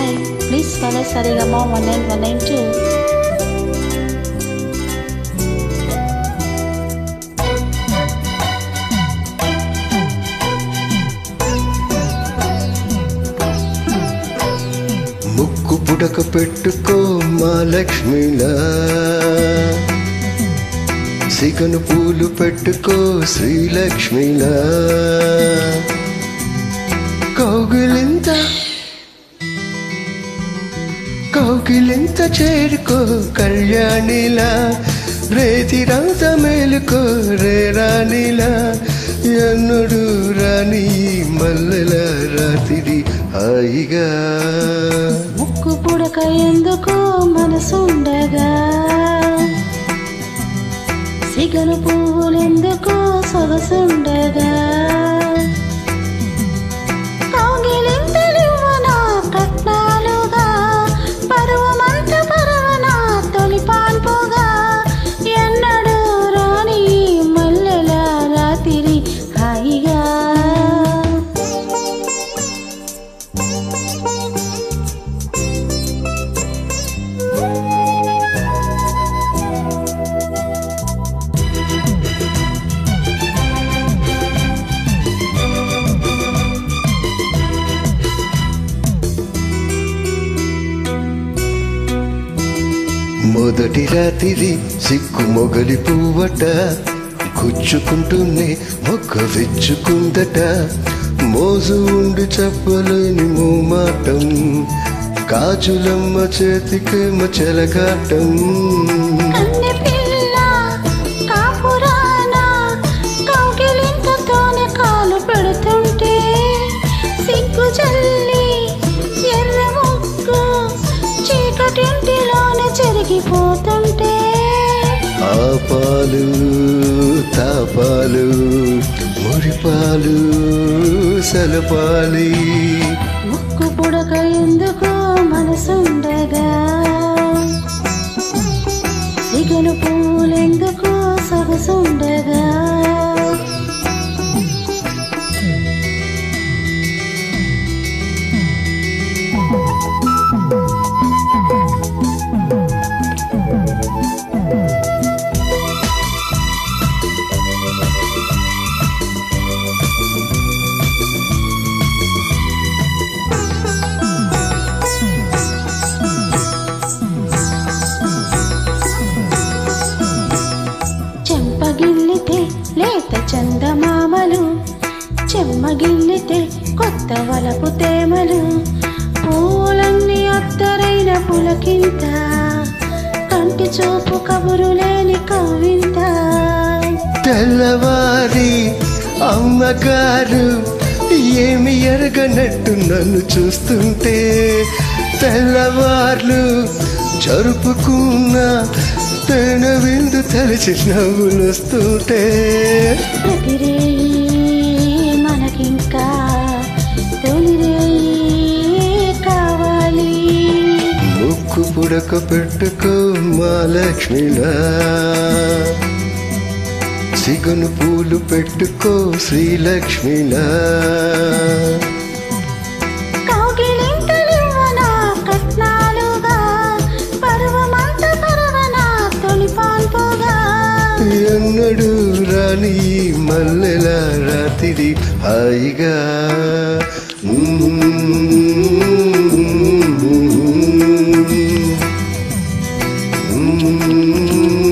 Hi, please follow Sarigama 19192. ముక్కు పుడక పెట్టుకో మా లక్ష్మిలా సిగను పూలు పెట్టుకో శ్రీలక్ష్మిలా కౌగిలింత కౌగిలింత చేరుకో కళ్యాణిలా రేతి రంత మేలుకో రే రాణిలా ఎన్నుడు రాణి మల్లెల రాత్రి హాయిగా ముక్కు పుడక ఎందుకో మనసుండగా సిగను పువ్వులెందుకో సొగసుండగా కౌగిలింతలివ్వన కట్నాలుగా పరువమంత పరవన తొలి పాన్పుగా ఎన్నడూ రాణి మల్లెల రాత్రి హాయిగా మొదటి రాత్రి సిక్కు మొగలి పువ్వట గుచ్చుకుంటూనే మొక్క విచ్చుకుందట మోజు ఉండి చెప్పలేని మోమాటం కాజులమ్మ చేతికేమ చెలగాటం కన్నె పిల్ల కాపురాన కౌగిలింతతోనే కాలు పెడుతుంటే సిగ్గు జల్లి ఎర్ర ముగ్గు చీకటింటిలోనే చెరిగిపోతుంటే ఆ పాలు తాపాలు మురిపాలు సలపాలి ముక్కు పుడక ఎందుకో మనసుండగా సిగను పూలెందుకో సొగసుండగా చెంపగిల్లితే లేత చందమామలు చెమ్మగిల్లితే కొత్త వలపు తేమలు పూలన్నీ అత్తరైన పులకింత కంటి చూపు కబురు లేని కవింత తెల్లవారి అమ్మగారు ఏమి ఎరగనట్టు నన్ను చూస్తుంటే తెల్లవార్లు జరుపుకున్న తన విందు తలచి నవ్వులు వస్తుంటే ప్రతిరేయి మనకింకా తొలిరేయి కావాలి ముక్కు పుడక పెట్టుకో మా లక్ష్మిలా సిగను పూలు పెట్టుకో శ్రీలక్ష్మిలా కౌగిలింతలివ్వన కట్నాలుగా పర్వమంత పరవన తొలి పాన్పుగా ఎన్నడు రాని మల్లెల రాత్రి హాయిగా మ్మ్. మ్మ్.